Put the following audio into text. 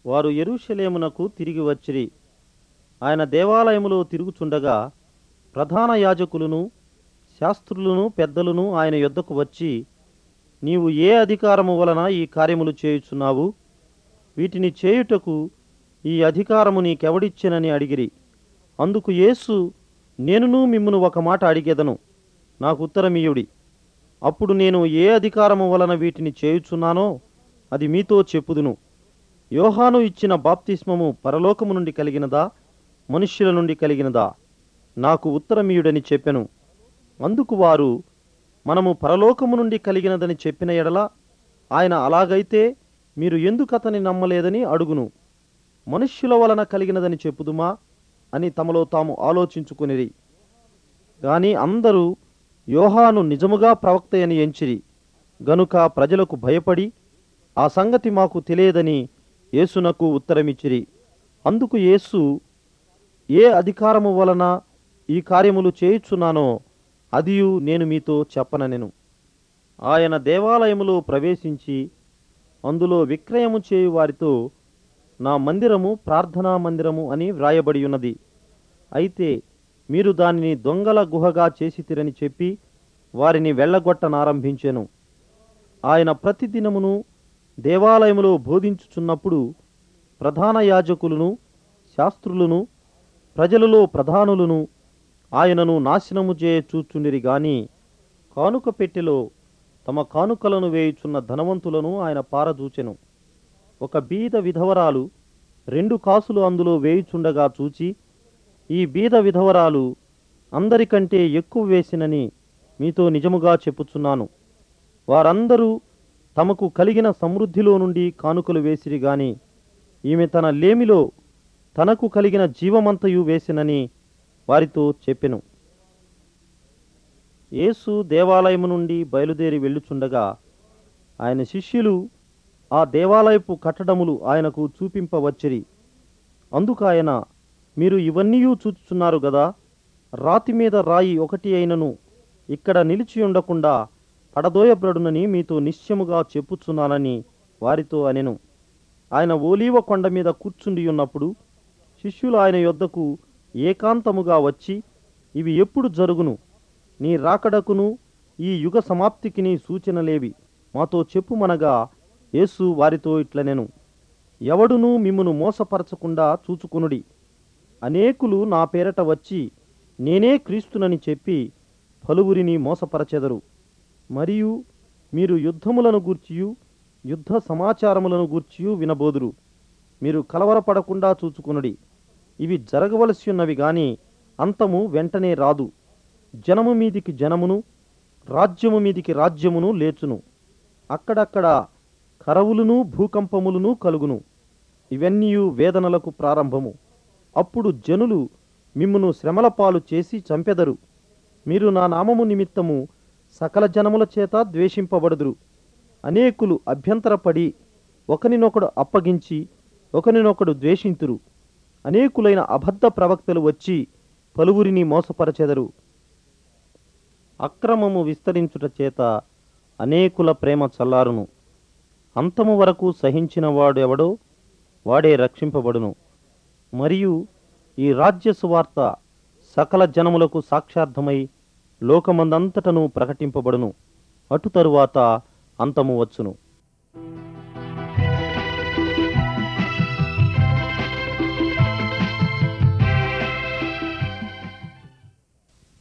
వారు యెరూషలేమునకు తిరిగి వచ్చిరి ఆయన దేవాలయములో తిరుగుచుండగా ప్రధాన యాజకులను శాస్త్రులను పెద్దలను ఆయన యొద్దకు వచ్చి నీవు ఏ అధికారము వలన ఈ కార్యములు చేయుచున్నావు వీటిని చేయుటకు ఈ అధికారము నీకెవడిచ్చెనని అడిగిరి అందుకు యేసు నేనును మిమ్మును ఒక మాట అడిగెదను నాకు ఉత్తరమీయుడి అప్పుడు నేను ఏ అధికారము వలన వీటిని చేయుచున్నానో అది మీతో చెప్పుదును యోహాను ఇచ్చిన బాప్తిస్మము పరలోకము నుండి కలిగినదా మనుష్యుల నుండి కలిగినదా నాకు ఉత్తరమీయుడని చెప్పెను అందుకు వారు మనము పరలోకము నుండి కలిగినదని చెప్పిన ఎడల ఆయన అలాగైతే మీరు ఎందుకు అతని నమ్మలేదని అడుగును మనుష్యుల వలన కలిగినదని చెప్పుదుమా అని తమలో తాము ఆలోచించుకునిరి గాని అందరూ యోహాను నిజముగా ప్రవక్తయని ఎంచిరి గనుక ప్రజలకు భయపడి ఆ సంగతి మాకు తెలియదని యేసునకు ఉత్తరమిచ్చిరి అందుకు యేసు ఏ అధికారము వలన ఈ కార్యములు చేయుచున్నానో అదియు నేను మీతో చెప్పననెను ఆయన దేవాలయములో ప్రవేశించి అందులో విక్రయము చేయు వారితో నా మందిరము ప్రార్థనా మందిరము అని వ్రాయబడి ఉన్నది అయితే మీరు దానిని దొంగల గుహగా చేసితిరని చెప్పి వారిని వెళ్ళగొట్టనారంభించెను ఆయన ప్రతిదినమును దేవాలయములో బోధించుచున్నప్పుడు ప్రధాన యాజకులను శాస్త్రులను ప్రజలలో ప్రధానులను ఆయనను నాశనము చేయ చూచుండిరి గాని కానుక పెట్టెలో తమ కానుకలను వేయుచున్న ధనవంతులను ఆయన పారదూచెను ఒక బీద విధవరాలు రెండు కాసులు అందులో వేయుచుండగా చూచి ఈ బీద విధవరాలు అందరికంటే ఎక్కువ వేసినని మీతో నిజముగా చెప్పుచున్నాను వారందరూ తమకు కలిగిన సమృద్ధిలో నుండి కానుకలు వేసిరి గాని ఈమె తన లేమిలో తనకు కలిగిన జీవమంతయు వేసినని వారితో చెప్పెను యేసు దేవాలయము నుండి బయలుదేరి వెళ్ళుచుండగా ఆయన శిష్యులు ఆ దేవాలయపు కట్టడములు ఆయనకు చూపింపవచ్చిరి అందుకు ఆయన మీరు ఇవన్నీ చూచుచున్నారు గదా రాతి మీద రాయి ఒకటి అయినను ఇక్కడ నిలిచి ఉండకుండా పడదోయబ్రడునని మీతో నిశ్చయముగా చెప్పుచున్నానని వారితో అనెను ఆయన ఓలీవ కొండ మీద కూర్చుండి ఉన్నప్పుడు శిష్యులు ఆయన యొద్దకు ఏకాంతముగా వచ్చి ఇవి ఎప్పుడు జరుగును నీ రాకడకును ఈ యుగ సమాప్తికి నీ సూచనలేవి మాతో చెప్పుమనగా యేసు వారితో ఇట్లనెను ఎవడునూ మిమ్మును మోసపరచకుండా చూచుకొనుడి అనేకులు నా పేరట వచ్చి నేనే క్రీస్తునని చెప్పి పలువురిని మోసపరచెదరు మరియు మీరు యుద్ధములను గూర్చియు యుద్ధ సమాచారములను గూర్చియు వినబోదురు మీరు కలవరపడకుండా చూచుకొనుడి ఇవి జరగవలసి ఉన్నవి గాని అంతము వెంటనే రాదు జనము మీదికి జనమును రాజ్యము మీదికి రాజ్యమును లేచును అక్కడక్కడ కరవులును భూకంపములును కలుగును ఇవన్నీ వేదనలకు ప్రారంభము అప్పుడు జనులు మిమ్మును శ్రమల పాలు చేసి చంపెదరు మీరు నా నామము నిమిత్తము సకల జనముల చేత ద్వేషింపబడుదురు అనేకులు అభ్యంతరపడి ఒకనినొకడు అప్పగించి ఒకనినొకడు ద్వేషింతురు అనేకులైన అబద్ధ ప్రవక్తలు వచ్చి పలువురిని మోసపరచెదరు అక్రమము విస్తరించుట చేత అనేకుల ప్రేమ చల్లారును అంతము వరకు సహించిన వాడు ఎవడో వాడే రక్షింపబడును మరియు ఈ రాజ్య సువార్త సకల జనములకు సాక్షార్థమై లోకమందంతటను ప్రకటింపబడును అటు తరువాత అంతము వచ్చును